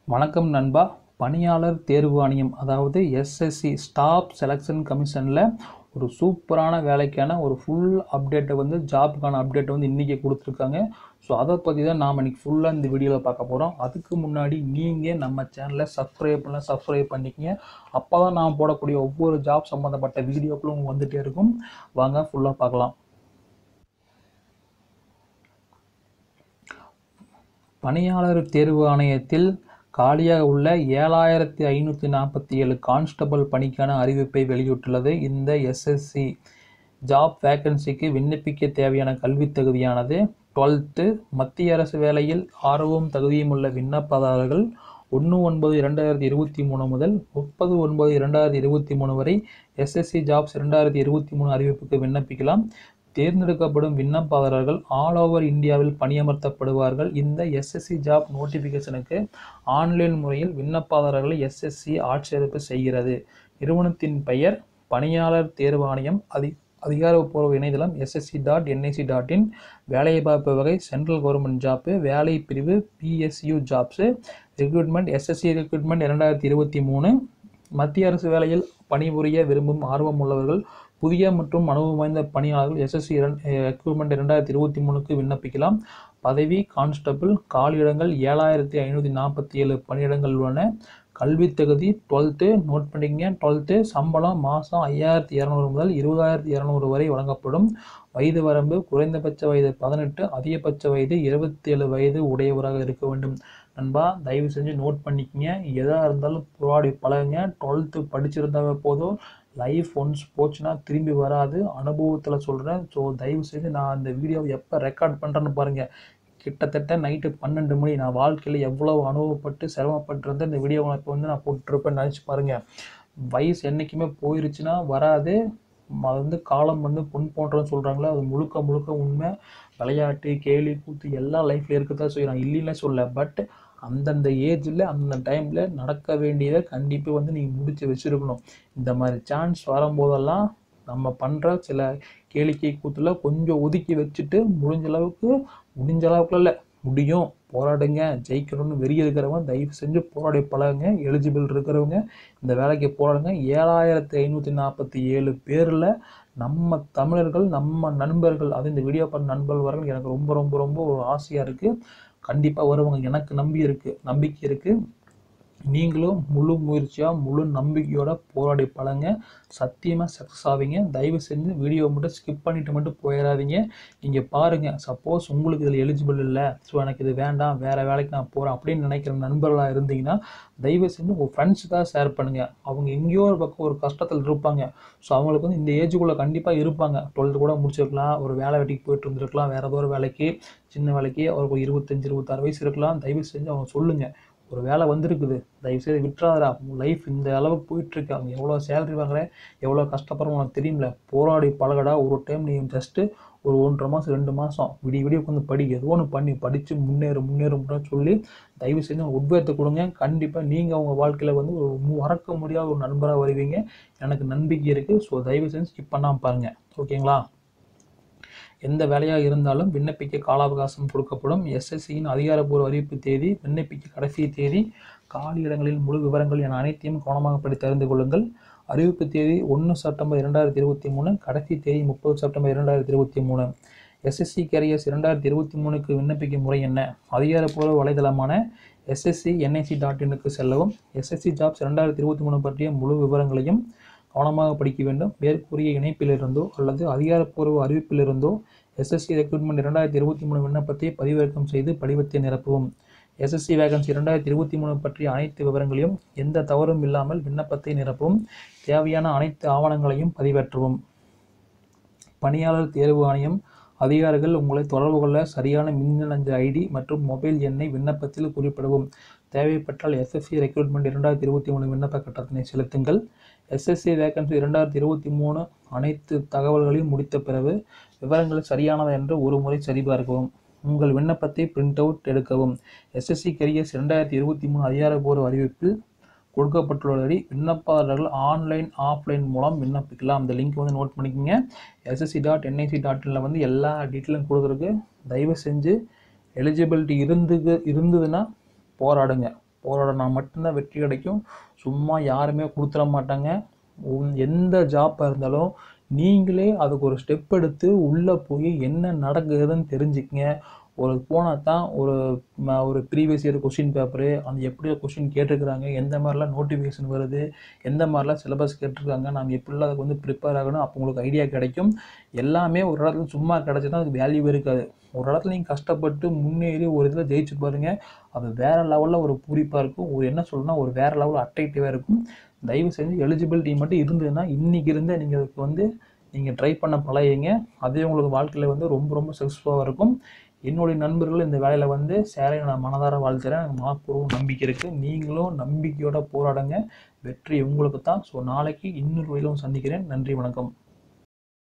வணக்கம் நண்பா பணியாளர் தேர்வு ஆணையம் அதாவது எஸ்எஸ்சி ஸ்டாஃப் செலெக்ஷன் கமிஷனில் ஒரு சூப்பரான வேலைக்கான ஒரு ஃபுல் அப்டேட்டை வந்து ஜாப்புக்கான அப்டேட்டை வந்து இன்றைக்கி கொடுத்துருக்காங்க ஸோ அதை பற்றி தான் நாம் இன்றைக்கி ஃபுல்லாக இந்த வீடியோவில் பார்க்க போகிறோம் அதுக்கு முன்னாடி நீங்கள் நம்ம சேனலை சப்ஸ்கிரைப் பண்ண சப்ஸ்கிரைப் பண்ணிக்கங்க அப்போ தான் நான் போடக்கூடிய ஒவ்வொரு ஜாப் சம்மந்தப்பட்ட வீடியோக்களும் வந்துகிட்டே இருக்கும் வாங்க ஃபுல்லாக பார்க்கலாம் பணியாளர் தேர்வு ஆணையத்தில் காலியாக உள்ள ஏழாயிரத்தி ஐநூற்றி நாற்பத்தி ஏழு கான்ஸ்டபிள் பணிக்கான அறிவிப்பை வெளியிட்டுள்ளது இந்த எஸ்எஸ்சி ஜாப் வேக்கன்சிக்கு விண்ணப்பிக்க தேவையான கல்வித் தகுதியானது டுவெல்த்து மத்திய அரசு வேலையில் ஆர்வம் தகுதியும் உள்ள விண்ணப்பதாரர்கள் ஒன்று ஒன்பது இரண்டாயிரத்தி இருபத்தி மூணு முதல் முப்பது ஒன்பது இரண்டாயிரத்தி இருபத்தி மூணு வரை எஸ்எஸ்சி ஜாப்ஸ் இரண்டாயிரத்தி இருபத்தி மூணு அறிவிப்புக்கு விண்ணப்பிக்கலாம் தேர்ந்தெடுக்கப்படும் விண்ணப்பதாரர்கள் ஆல் ஓவர் இந்தியாவில் பணியமர்த்தப்படுவார்கள் இந்த எஸ்எஸ்சி ஜாப் நோட்டிஃபிகேஷனுக்கு ஆன்லைன் முறையில் விண்ணப்பதாரர்களை எஸ்எஸ்சி ஆட்சேர்ப்பு செய்கிறது நிறுவனத்தின் பெயர் பணியாளர் தேர்வு ஆணையம் அதி அதிகாரப்பூர்வ இணையதளம் SSC dot NIC dot in வேலைவாய்ப்பு வகை சென்ட்ரல் கவர்மெண்ட் ஜாப்பு வேலை பிரிவு PSU jobs recruitment SSC recruitment இரண்டாயிரத்தி இருபத்தி மூணு மத்திய அரசு வேலையில் பணிபுரிய விரும்பும் ஆர்வம் உள்ளவர்கள் புதிய மற்றும் அனுபவம் வாய்ந்த பணியாளர்கள் எஸ்எஸ்சி ரெக்ரூட்மெண்ட் இரண்டாயிரத்தி இருபத்தி மூணுக்கு விண்ணப்பிக்கலாம் பதவி கான்ஸ்டபிள் காலியிடங்கள் ஏழாயிரத்தி ஐநூற்றி நாற்பத்தி ஏழு பணியிடங்கள் உள்ளன கல்வி தகுதி டுவெல்த்து நோட் பண்ணிக்கங்க டுவெல்த்து சம்பளம் மாதம் ஐயாயிரத்தி இரநூறு முதல் இருபதாயிரத்தி இரநூறு வரை வழங்கப்படும் வயது வரம்பு குறைந்தபட்ச வயது பதினெட்டு அதிகபட்ச வயது இருபத்தி ஏழு வயது உடையவராக இருக்க வேண்டும் நண்பா தயவு செஞ்சு நோட் பண்ணிக்கங்க எதாக இருந்தாலும் போராடி பழகுங்க டுவெல்த்து படிச்சிருந்தாவே போதும் லைஃப் ஒன்ஸ் போச்சுன்னா திரும்பி வராது அனுபவத்தில் சொல்கிறேன் ஸோ தயவு செஞ்சு நான் அந்த வீடியோவை எப்போ ரெக்கார்ட் பண்ணுறேன்னு பாருங்கள் கிட்டத்தட்ட நைட்டு பன்னெண்டு மணி நான் வாழ்க்கையில் எவ்வளோ அனுபவப்பட்டு சிரமப்பட்டிருந்த இந்த வீடியோவை இப்போ வந்து நான் போட்டிருப்பேன்னு நினச்சி பாருங்கள் வயசு என்றைக்குமே போயிருச்சுன்னா வராது அது வந்து காலம் வந்து பொன் போன்றன்னு சொல்கிறாங்களே அது முழுக்க முழுக்க உண்மை விளையாட்டு கேலி கூத்து எல்லா லைஃப்ல இருக்கதான் செய்யும் நான் இல்லைன்னு சொல்ல பட் அந்தந்த ஏஜில் அந்தந்த டைமில் நடக்க வேண்டியதை கண்டிப்பாக வந்து நீங்கள் முடித்து வச்சுருக்கணும் இந்த மாதிரி சான்ஸ் வரும்போதெல்லாம் நம்ம பண்ணுற சில கேளிக்கை கூத்தில் கொஞ்சம் ஒதுக்கி வச்சுட்டு முடிஞ்ச அளவுக்கு முடிஞ்ச அளவுக்கு இல்லை முடியும் போராடுங்க ஜெயிக்கணும்னு வெறி இருக்கிறவங்க தயவு செஞ்சு போராடி பழகுங்க எலிஜிபிள் இருக்கிறவங்க இந்த வேலைக்கு போராடுங்க ஏழாயிரத்தி ஐநூற்றி நாற்பத்தி ஏழு பேரில் நம்ம தமிழர்கள் நம்ம நண்பர்கள் அது இந்த வீடியோ பண்ண நண்பர்கள் எனக்கு ரொம்ப ரொம்ப ரொம்ப ஒரு ஆசையாக இருக்குது கண்டிப்பாக வருவாங்க எனக்கு நம்பி இருக்குது நம்பிக்கை இருக்குது நீங்களும் முழு முயற்சியாக முழு நம்பிக்கையோட போராடி பழங்க சத்தியமாக சக்ஸஸ் ஆவீங்க தயவு செஞ்சு வீடியோ மட்டும் ஸ்கிப் பண்ணிட்டு மட்டும் போயிடாதீங்க நீங்கள் பாருங்கள் சப்போஸ் உங்களுக்கு இதில் எலிஜிபிள் இல்லை ஸோ எனக்கு இது வேண்டாம் வேறு வேலைக்கு நான் போகிறேன் அப்படின்னு நினைக்கிற நண்பர்களாக இருந்தீங்கன்னா தயவு செஞ்சு உங்கள் ஃப்ரெண்ட்ஸுக்காக ஷேர் பண்ணுங்கள் அவங்க எங்கேயோ ஒரு பக்கம் ஒரு கஷ்டத்தில் இருப்பாங்க ஸோ அவங்களுக்கு வந்து இந்த ஏஜுக்குள்ளே கண்டிப்பாக இருப்பாங்க டுவெல்த்து கூட முடிச்சிருக்கலாம் ஒரு வேலை வெட்டிக்கு போயிட்டு இருந்திருக்கலாம் வேறு ஏதோ ஒரு வேலைக்கு சின்ன வேலைக்கு அவருக்கு ஒரு இருபத்தஞ்சி இருபத்தாறு வயசு இருக்கலாம் தயவு செஞ்சு அவங்க சொல்லுங்கள் ஒரு வேலை வந்திருக்குது தயவுசெய்து விட்டுறாதடா உன் லைஃப் இந்த அளவுக்கு போயிட்டுருக்கு அவங்க எவ்வளோ சேலரி வாங்குறேன் எவ்வளோ கஷ்டப்படுறோம் உனக்கு தெரியும்ல போராடி பழகடா ஒரு டைம் நீ ஜஸ்ட்டு ஒரு ஒன்றரை மாதம் ரெண்டு மாதம் விடிய விடிய உட்காந்து படி ஏதோ ஒன்று பண்ணி படித்து முன்னேறு முன்னேறும்னு சொல்லி தயவு செஞ்சு உத்வேகத்தை கொடுங்க கண்டிப்பாக நீங்கள் உங்கள் வாழ்க்கையில் வந்து ஒரு மறக்க முடியாத ஒரு நண்பராக வருவீங்க எனக்கு நம்பிக்கை இருக்குது ஸோ தயவு செஞ்சு ஸ்கிப் பண்ணாமல் பாருங்கள் ஓகேங்களா எந்த வேலையாக இருந்தாலும் விண்ணப்பிக்க கால அவகாசம் கொடுக்கப்படும் எஸ்எஸ்சியின் அதிகாரப்பூர்வ அறிவிப்பு தேதி விண்ணப்பிக்க கடைசி தேதி காலி இடங்களில் முழு விவரங்கள் என அனைத்தையும் கவனமாக படித்து அறிந்து கொள்ளுங்கள் அறிவிப்பு தேதி ஒன்று செப்டம்பர் இரண்டாயிரத்தி இருபத்தி மூணு கடைசி தேதி முப்பது செப்டம்பர் இரண்டாயிரத்தி இருபத்தி மூணு எஸ்எஸ்சி கேரியர்ஸ் இரண்டாயிரத்தி இருபத்தி மூணுக்கு விண்ணப்பிக்கும் முறை என்ன அதிகாரப்பூர்வ வலைதளமான எஸ்எஸ்சி என்ஐசி டாட் இனுக்கு செல்லவும் எஸ்எஸ்சி ஜாப்ஸ் இரண்டாயிரத்தி இருபத்தி மூணு பற்றிய முழு விவரங்களையும் கவனமாக படிக்க வேண்டும் மேற்கூறிய இணைப்பிலிருந்தோ அல்லது அதிகாரப்பூர்வ அறிவிப்பிலிருந்தோ எஸ்எஸ்சி ரெக்ரூட்மெண்ட் இரண்டாயிரத்தி இருபத்தி மூணு விண்ணப்பத்தை பதிவிறக்கம் செய்து படிவத்தை நிரப்பவும் எஸ்எஸ்சி வேகன்சி இரண்டாயிரத்தி இருபத்தி மூணு பற்றிய அனைத்து விவரங்களையும் எந்த தவறும் இல்லாமல் விண்ணப்பத்தை நிரப்பவும் தேவையான அனைத்து ஆவணங்களையும் பதிவேற்றவும் பணியாளர் தேர்வு ஆணையம் அதிகாரிகள் உங்களை தொடர்பு கொள்ள சரியான மின்னஞ்சு ஐடி மற்றும் மொபைல் எண்ணை விண்ணப்பத்தில் குறிப்பிடவும் தேவைப்பட்டால் எஸ்எஸ்சி ரெக்ரூட்மெண்ட் இரண்டாயிரத்தி இருபத்தி மூணு விண்ணப்ப கட்டணத்தினை செலுத்துங்கள் எஸ்எஸ்சி வேகன்சி இரண்டாயிரத்தி இருபத்தி மூணு அனைத்து தகவல்களையும் முடித்த பிறகு விவரங்கள் சரியானதா என்று ஒரு முறை சரிபார்க்கவும் உங்கள் விண்ணப்பத்தை பிரிண்ட் அவுட் எடுக்கவும் எஸ்எஸ்சி கரியர்ஸ் இரண்டாயிரத்தி இருபத்தி மூணு அதிகாரப்பூர்வ அறிவிப்பில் கொடுக்கப்பட்டுள்ளபடி விண்ணப்பதாரர்கள் ஆன்லைன் ஆஃப்லைன் மூலம் விண்ணப்பிக்கலாம் அந்த லிங்க் வந்து நோட் பண்ணிக்கோங்க எஸ்எஸ்சி டாட் என்ஐசி டாட் இனில் வந்து எல்லா டீட்டெயிலும் கொடுத்துருக்கு தயவு செஞ்சு எலிஜிபிலிட்டி இருந்து இருந்ததுன்னா போராடுங்க போராடினா மட்டும்தான் வெற்றி கிடைக்கும் சும்மா யாருமே கொடுத்துட மாட்டாங்க உன் எந்த ஜாப்பாக இருந்தாலும் நீங்களே அதுக்கு ஒரு ஸ்டெப் எடுத்து உள்ளே போய் என்ன நடக்குதுன்னு தெரிஞ்சுக்கங்க ஒரு போனால் தான் ஒரு ம- ஒரு ப்ரீவியஸ் இயர் கொஷின் பேப்பரு அந்த எப்படி கொஷின் கேட்டிருக்கிறாங்க எந்த மாதிரிலாம் நோட்டிஃபிகேஷன் வருது எந்த மாதிரிலாம் சிலபஸ் கேட்டிருக்காங்க நாம் எப்படிலாம் அதுக்கு வந்து ப்ரிப்பேர் ஆகணும் அப்போ உங்களுக்கு ஐடியா கிடைக்கும் எல்லாமே ஒரு இடத்துல சும்மா கிடச்சினா அதுக்கு வேல்யூ இருக்காது ஒரு இடத்துல நீங்கள் கஷ்டப்பட்டு முன்னேறி ஒரு இதில் ஜெயிச்சு பாருங்க அது வேற லெவலில் ஒரு பூரிப்பாக இருக்கும் ஒரு என்ன சொல்லணும்னா ஒரு வேற லெவலில் அட்ராக்டிவாக இருக்கும் தயவு செஞ்சு எலிஜிபிலிட்டி மட்டும் இருந்ததுன்னா இன்னைக்கு இருந்தே நீங்கள் அதுக்கு வந்து நீங்கள் ட்ரை பண்ண பழகிங்க அதே உங்களுக்கு வாழ்க்கையில் வந்து ரொம்ப ரொம்ப சக்ஸஸ்ஃபுல்லாக இருக்கும் என்னுடைய நண்பர்கள் இந்த வேலையில் வந்து சேரை நான் மனதார வாழ்த்துறேன் எனக்கு மனப்பூர்வம் நம்பிக்கை இருக்குது நீங்களும் நம்பிக்கையோட போராடுங்க வெற்றி உங்களுக்கு தான் ஸோ நாளைக்கு இன்னொரு வழியிலும் சந்திக்கிறேன் நன்றி வணக்கம்